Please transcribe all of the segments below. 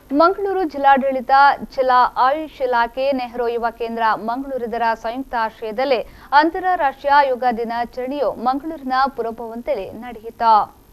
ಮಂಗಳೂರು ಜಿಲ್ಲಾಡಳಿತ ಜಿಲ್ಲಾ ಆಯುಷ್ ಇಲಾಖೆ ನೆಹರು ಯುವ ಕೇಂದ್ರ ಮಂಗಳೂರಿದರ ಸಂಯುಕ್ತ ಆಶ್ರಯದಲ್ಲಿ ಅಂತಾರಾಷ್ಟ್ರೀಯ ಯೋಗ ದಿನಾಚರಣೆಯು ಮಂಗಳೂರಿನ ಪುರಭವಂತಲ್ಲಿ ನಡೆಯಿತು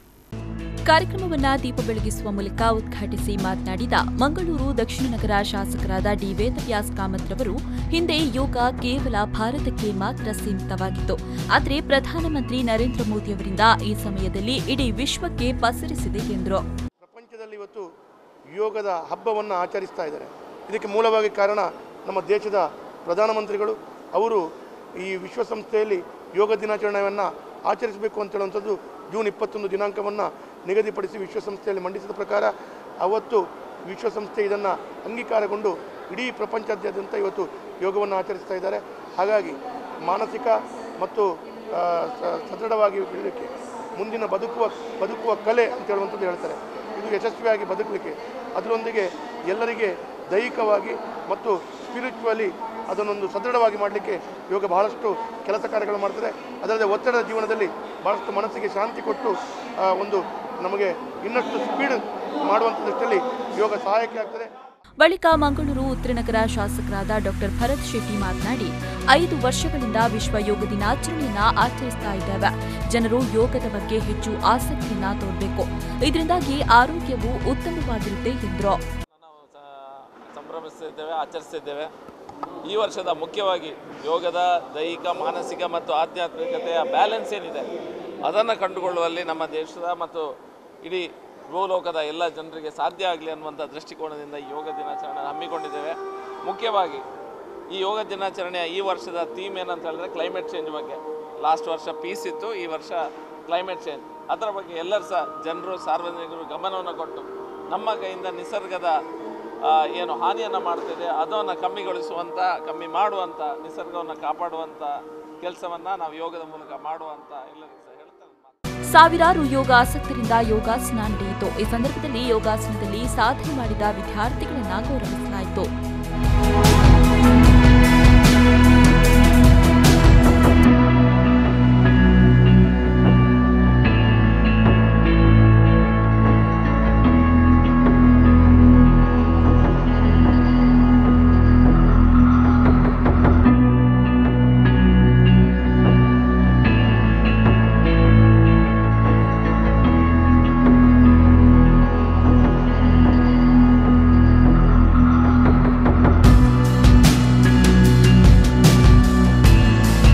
ಕಾರ್ಯಕ್ರಮವನ್ನ ದೀಪ ಬೆಳಗಿಸುವ ಮೂಲಕ ಉದ್ಘಾಟಿಸಿ ಮಾತನಾಡಿದ ಮಂಗಳೂರು ದಕ್ಷಿಣ ನಗರ ಶಾಸಕರಾದ ಡಿ ವೇದವ್ಯಾಸ್ ಕಾಮತ್ ರವರು ಹಿಂದೆ ಯೋಗ ಕೇವಲ ಭಾರತಕ್ಕೆ ಮಾತ್ರ ಸೀಮಿತವಾಗಿತ್ತು ಆದರೆ ಪ್ರಧಾನಮಂತ್ರಿ ನರೇಂದ್ರ ಮೋದಿಯವರಿಂದ ಈ ಸಮಯದಲ್ಲಿ ಇಡೀ ವಿಶ್ವಕ್ಕೆ ಪಸರಿಸಿದೆ ಎಂದರು ಪ್ರಪಂಚದಲ್ಲಿ ಇವತ್ತು ಯೋಗದ ಹಬ್ಬವನ್ನು ಆಚರಿಸ್ತಾ ಇದ್ದಾರೆ ಇದಕ್ಕೆ ಮೂಲವಾಗಿ ಕಾರಣ ನಮ್ಮ ದೇಶದ ಪ್ರಧಾನಮಂತ್ರಿಗಳು ಅವರು ಈ ವಿಶ್ವಸಂಸ್ಥೆಯಲ್ಲಿ ಯೋಗ ದಿನಾಚರಣೆಯನ್ನು ಆಚರಿಸಬೇಕು ಅಂತ ಹೇಳುವಂಥದ್ದು ಜೂನ್ ಇಪ್ಪತ್ತೊಂದು ದಿನಾಂಕವನ್ನು ನಿಗದಿಪಡಿಸಿ ವಿಶ್ವಸಂಸ್ಥೆಯಲ್ಲಿ ಮಂಡಿಸಿದ ಪ್ರಕಾರ ಅವತ್ತು ವಿಶ್ವಸಂಸ್ಥೆ ಇದನ್ನು ಅಂಗೀಕಾರಗೊಂಡು ಇಡೀ ಪ್ರಪಂಚಾದ್ಯಂತ ಇವತ್ತು ಯೋಗವನ್ನು ಆಚರಿಸ್ತಾ ಇದ್ದಾರೆ ಹಾಗಾಗಿ ಮಾನಸಿಕ ಮತ್ತು ಆ, ಸ- ಸದೃಢವಾಗಿ ಬೆಳಲಿಕ್ಕೆ ಮುಂದಿನ ಬದುಕುವ ಬದುಕುವ ಕಲೆ ಅಂತ ಹೇಳುವಂಥದ್ದು ಹೇಳ್ತಾರೆ ಇದು ಯಶಸ್ವಿಯಾಗಿ ಬದುಕಲಿಕ್ಕೆ ಅದರೊಂದಿಗೆ ಎಲ್ಲರಿಗೆ ದೈಹಿಕವಾಗಿ ಮತ್ತು ಸ್ಪಿರಿಚುವಲಿ ಅದನ್ನೊಂದು ಸದೃಢವಾಗಿ ಮಾಡಲಿಕ್ಕೆ ಯೋಗ ಬಹಳಷ್ಟು ಕೆಲಸ ಕಾರ್ಯಗಳು ಮಾಡ್ತದೆ ಅದಲ್ಲದೆ ಒತ್ತಡದ ಜೀವನದಲ್ಲಿ ಬಹಳಷ್ಟು ಮನಸ್ಸಿಗೆ ಶಾಂತಿ ಕೊಟ್ಟು ಆ, ಒಂದು ನಮಗೆ ಇನ್ನಷ್ಟು ಸ್ಪೀಡ್ ಮಾಡುವಂಥ ದೃಷ್ಟಿಯಲ್ಲಿ ಯೋಗ ಸಹಾಯಕ್ಕೆ ಆಗ್ತದೆ ಬಳಿಕ ಮಂಗಳೂರು ಉತ್ತರ ನಗರ ಶಾಸಕರಾದ ಡಾಕ್ಟರ್ ಭರತ್ ಶೆಟ್ಟಿ ಮಾತನಾಡಿ ಐದು ವರ್ಷಗಳಿಂದ ವಿಶ್ವ ಯೋಗ ದಿನಾಚರಣೆಯನ್ನ ಆಚರಿಸ್ತಾ ಇದ್ದೇವೆ ಜನರು ಯೋಗದ ಬಗ್ಗೆ ಹೆಚ್ಚು ಆಸಕ್ತಿಯನ್ನ ತೋರಬೇಕು ಇದರಿಂದಾಗಿ ಆರೋಗ್ಯವು ಉತ್ತಮವಾಗಿರುತ್ತೆ ಎಂದರು ನಾವು ಸ- ಸಂಭ್ರಮಿಸ್ತಿದ್ದೇವೆ ಆಚರಿಸ್ತಿದ್ದೇವೆ ಈ ವರ್ಷದ ಮುಖ್ಯವಾಗಿ ಯೋಗದ ದೈಹಿಕ ಮಾನಸಿಕ ಮತ್ತು ಆಧ್ಯಾತ್ಮಿಕತೆಯ ಬ್ಯಾಲೆನ್ಸ್ ಏನಿದೆ ಅದನ್ನು ಕಂಡುಕೊಳ್ಳುವಲ್ಲಿ ನಮ್ಮ ದೇಶದ ಮತ್ತು ಇಡೀ ಭೂಲೋಕದ ಎಲ್ಲ ಜನರಿಗೆ ಸಾಧ್ಯ ಆಗಲಿ ಅನ್ನುವಂಥ ದೃಷ್ಟಿಕೋನದಿಂದ ಈ ಯೋಗ ದಿನಾಚರಣೆ ಹಮ್ಮಿಕೊಂಡಿದ್ದೇವೆ ಮುಖ್ಯವಾಗಿ ಈ ಯೋಗ ದಿನಾಚರಣೆಯ ಈ ವರ್ಷದ ಥೀಮ್ ಏನಂತ ಹೇಳಿದ್ರೆ ಕ್ಲೈಮೇಟ್ ಚೇಂಜ್ ಬಗ್ಗೆ ಲಾಸ್ಟ್ ವರ್ಷ ಪೀಸ್ ಇತ್ತು ಈ ವರ್ಷ ಕ್ಲೈಮೇಟ್ ಚೇಂಜ್ ಅದರ ಬಗ್ಗೆ ಎಲ್ಲರೂ ಸಹ ಜನರು ಸಾರ್ವಜನಿಕರು ಗಮನವನ್ನು ಕೊಟ್ಟು ನಮ್ಮ ಕೈಯಿಂದ ನಿಸರ್ಗದ ಆ, ಏನು ಹಾನಿಯನ್ನು ಮಾಡ್ತಿದೆ ಅದನ್ನು ಕಮ್ಮಿಗೊಳಿಸುವಂಥ ಕಮ್ಮಿ ಮಾಡುವಂಥ ನಿಸರ್ಗವನ್ನು ಕಾಪಾಡುವಂಥ ಕೆಲಸವನ್ನು ನಾವು ಯೋಗದ ಮೂಲಕ ಮಾಡುವಂಥ ಎಲ್ಲರಿಗೂ ಸಹ ಹೇಳ್ತಾರೆ ಮಾತು. ಸಾವಿರಾರು ಯೋಗ ಆಸಕ್ತರಿಂದ ಯೋಗಾಸನ ನಡೆಯಿತು ಈ ಸಂದರ್ಭದಲ್ಲಿ ಯೋಗಾಸನದಲ್ಲಿ ಸಾಧನೆ ಮಾಡಿದ ವಿದ್ಯಾರ್ಥಿಗಳನ್ನ ಗೌರವಿಸಲಾಯಿತು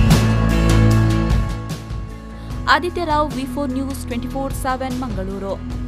Aditya Rao V four news twenty four seven Mangaluru